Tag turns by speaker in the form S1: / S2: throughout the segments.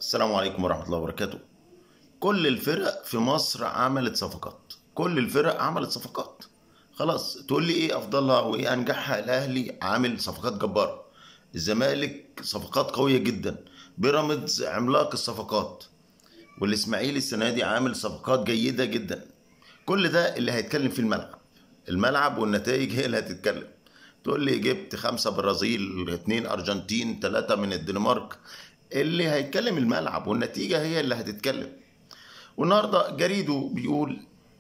S1: السلام عليكم ورحمة الله وبركاته كل الفرق في مصر عملت صفقات كل الفرق عملت صفقات خلاص تقول لي ايه افضلها وايه انجحها الاهلي عامل صفقات جبارة الزمالك صفقات قوية جدا بيراميدز عملاق الصفقات والاسماعيلي السنة دي عامل صفقات جيدة جدا كل ده اللي هيتكلم في الملعب الملعب والنتائج هي اللي هتتكلم تقول لي جبت خمسة برازيل اتنين أرجنتين تلاتة من الدنمارك اللي هيتكلم الملعب والنتيجة هي اللي هتتكلم والنهاردة جريده بيقول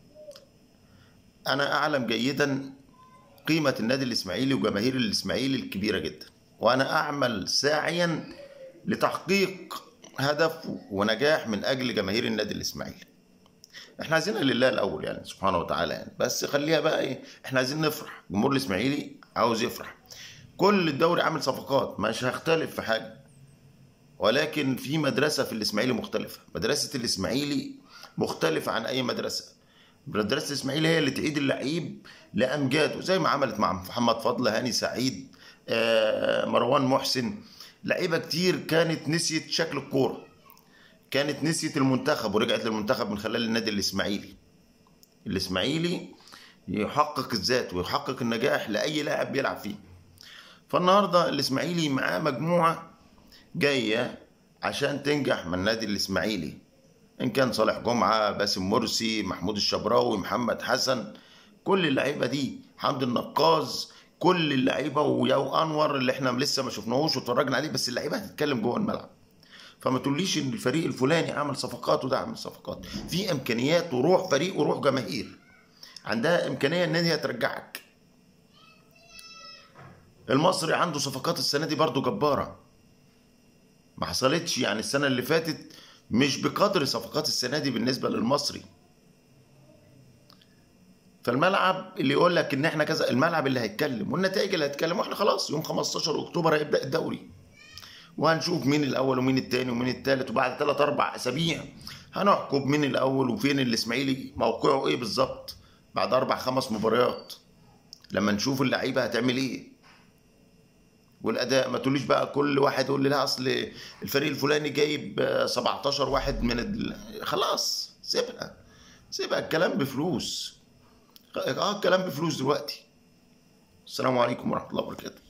S1: أنا أعلم جيدا قيمة النادي الإسماعيلي وجماهير الإسماعيلي الكبيرة جدا وأنا أعمل ساعيا لتحقيق هدف ونجاح من أجل جماهير النادي الإسماعيلي احنا عايزينها لله الاول يعني سبحانه وتعالى يعني بس خليها بقى ايه احنا عايزين نفرح جمهور الاسماعيلي عاوز يفرح كل الدوري عامل صفقات مش هختلف في حاجه ولكن في مدرسه في الاسماعيلي مختلفه مدرسه الاسماعيلي مختلفه عن اي مدرسه مدرسه الاسماعيلي هي اللي تعيد اللعيب لامجاده زي ما عملت مع محمد فضل هاني سعيد آه، مروان محسن لعيبه كتير كانت نسيت شكل الكوره كانت نسيت المنتخب ورجعت للمنتخب من خلال النادي الاسماعيلي الاسماعيلي يحقق الذات ويحقق النجاح لاي لاعب بيلعب فيه فالنهارده الاسماعيلي معاه مجموعه جايه عشان تنجح من النادي الاسماعيلي ان كان صالح جمعه باسم مرسي محمود الشبراوي محمد حسن كل اللعيبه دي حمد النقاز كل اللعيبه وياو انور اللي احنا لسه ما شفناهوش واتفرجنا عليه بس اللعيبه هتتكلم جوه الملعب فما تقوليش ان الفريق الفلاني عمل صفقات وده عمل صفقات في امكانيات وروح فريق وروح جماهير عندها امكانيه ان هي ترجعك المصري عنده صفقات السنه دي برضو جباره ما حصلتش يعني السنه اللي فاتت مش بقدر صفقات السنه دي بالنسبه للمصري فالملعب اللي يقول لك ان احنا كذا الملعب اللي هيتكلم والنتائج اللي هتتكلم واحنا خلاص يوم 15 اكتوبر هيبدا الدوري وهنشوف مين الاول ومين التاني ومين التالت وبعد ثلاث اربع اسابيع هنحكم مين الاول وفين الاسماعيلي موقعه ايه بالظبط بعد اربع خمس مباريات لما نشوف اللعيبه هتعمل ايه والاداء ما تقوليش بقى كل واحد يقول لي لا اصل الفريق الفلاني جايب 17 واحد من ال... خلاص سيبها سيبها الكلام بفلوس اه الكلام بفلوس دلوقتي السلام عليكم ورحمه الله وبركاته